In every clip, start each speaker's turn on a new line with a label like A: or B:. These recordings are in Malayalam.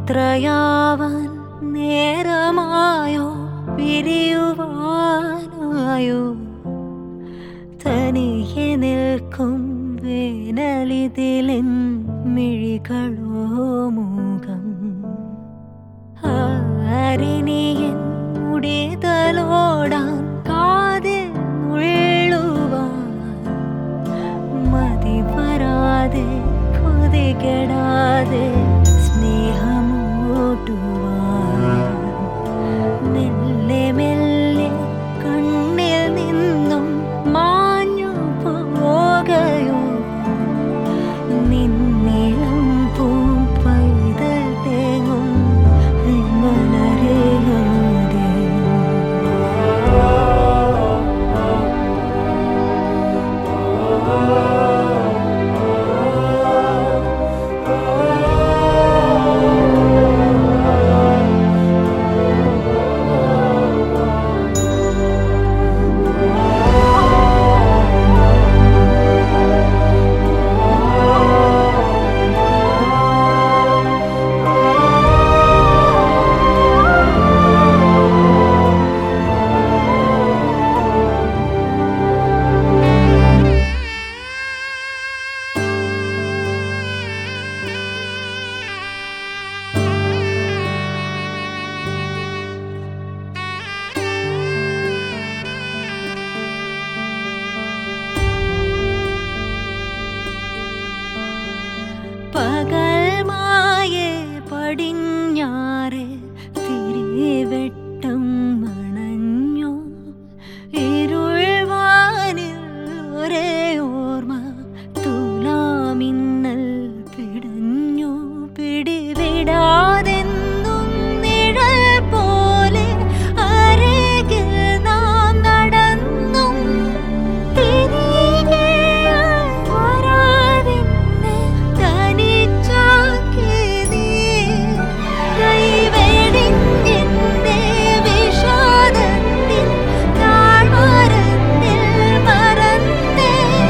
A: യാത്രയാവാൻ നേരമായോ പിരിയുവാനായോ തനിയെ നിൽക്കും വേനലിതിലിൻ മിഴികളോ മുഖം ആരിനിയൻ മുടിതലോടാൻ കാതിൽ ഉള്ളുവാൻ മതി വരാതെ കൊതികെടാതെ സ്നേഹമൂട്ടുവാൻ മെല്ലെ മെല്ലെ കണ്ണിൽ നിന്നും മാഞ്ഞു പോകയോ നിന്നിളം പൂം പൈതൽ തേങ്ങും മലരേയാതെ പകൽമായേ പടിഞ്ഞാറെ തിരിവെട്ടം മണഞ്ഞു ഇരുൾവാനിൽ ഒരേ ഓർമ്മ തുലാമിന്നൽ പിടഞ്ഞു പിടിവിടാതെന്നും നിഴൽ പോലെ അരികിൽ നാം നടന്നും തിരികെ വരാതിന്നെ തനിച്ചാക്കി നീ കൈവെടിഞ്ഞെന്റെ വിഷാദത്തിൻ താഴ്വാരത്തിൽ മറന്നേ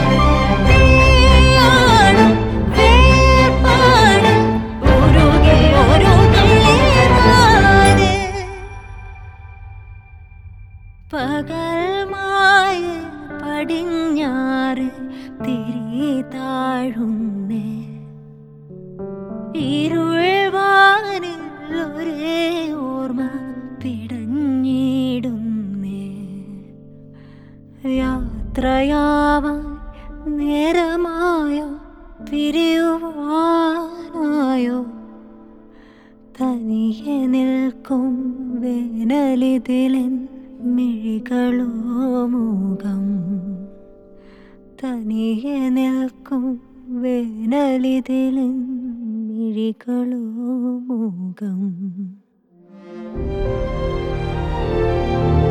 A: നീയാടും വേർപാട് ഉരുകി ഉരുകിയാതെ പകൽമായ പടിഞ്ഞാറ് തിരി താഴുന്നേ ഇരുൾവാനിൽ ഒരേ ഓർമ്മ പിടഞ്ഞിടുന്നേ യാത്രയാവാൻ നേരമായോ പിരിയുവാനായോ തനിയെ നിൽക്കും വേനലിതിലൻ മിഴികളോ മുഖം തനിയെ നിൽക്കും വേനലിതിലൻ മിഴികളോ മുഖം